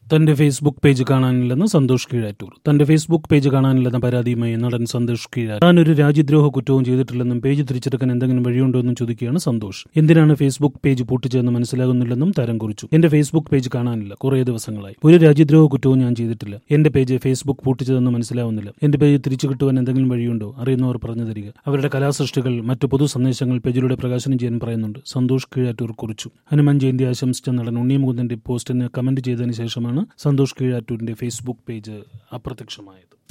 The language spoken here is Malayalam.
തന്റെ ഫേസ്ബുക്ക് പേജ് കാണാനില്ലെന്ന് സന്തോഷ് കീഴാറ്റൂർ തന്റെ ഫേസ്ബുക്ക് പേജ് കാണാനില്ലെന്ന പരാതിയുമായി നടൻ സന്തോഷ് കീഴാറ്റൂർ താൻ ഒരു രാജ്യദ്രോഹ കുറ്റവും ചെയ്തിട്ടില്ലെന്നും പേജ് തിരിച്ചെടുക്കാൻ എന്തെങ്കിലും വഴിയുണ്ടോ എന്നും ചോദിക്കുകയാണ് സന്തോഷ് എന്തിനാണ് ഫേസ്ബുക്ക് പേജ് പൂട്ടിച്ചതെന്ന് മനസ്സിലാകുന്നില്ലെന്നും താരം കുറിച്ചു എന്റെ ഫേസ്ബുക്ക് പേജ് കാണാനില്ല കുറേ ദിവസങ്ങളായി ഒരു രാജ്യദ്രോഹ കുറ്റവും ഞാൻ ചെയ്തിട്ടില്ല എന്റെ പേജ് ഫേസ്ബുക്ക് പൂട്ടിച്ചതെന്ന് മനസ്സിലാവുന്നില്ല എന്റെ പേജ് തിരിച്ചു കിട്ടുവാൻ എന്തെങ്കിലും വഴിയുണ്ടോ അറിയുന്നവർ പറഞ്ഞു തരിക അവരുടെ കലാസൃഷ്ടികൾ മറ്റു പൊതു സന്ദേശങ്ങൾ പേജിലൂടെ പ്രകാശനം ചെയ്യാൻ പറയുന്നുണ്ട് സന്തോഷ് കീഴാറ്റൂർ കുറിച്ചു ഹനുമാൻ ജയന്തി ആശംസിച്ച നടൻ ഉണ്ണിമുകുന്ദന്റെ പോസ്റ്റിന് കമന്റ് ചെയ്തതിനു ശേഷമാണ് സന്തോഷ് കീഴാറ്റൂരിന്റെ ഫേസ്ബുക്ക് പേജ് അപ്രത്യക്ഷമായത്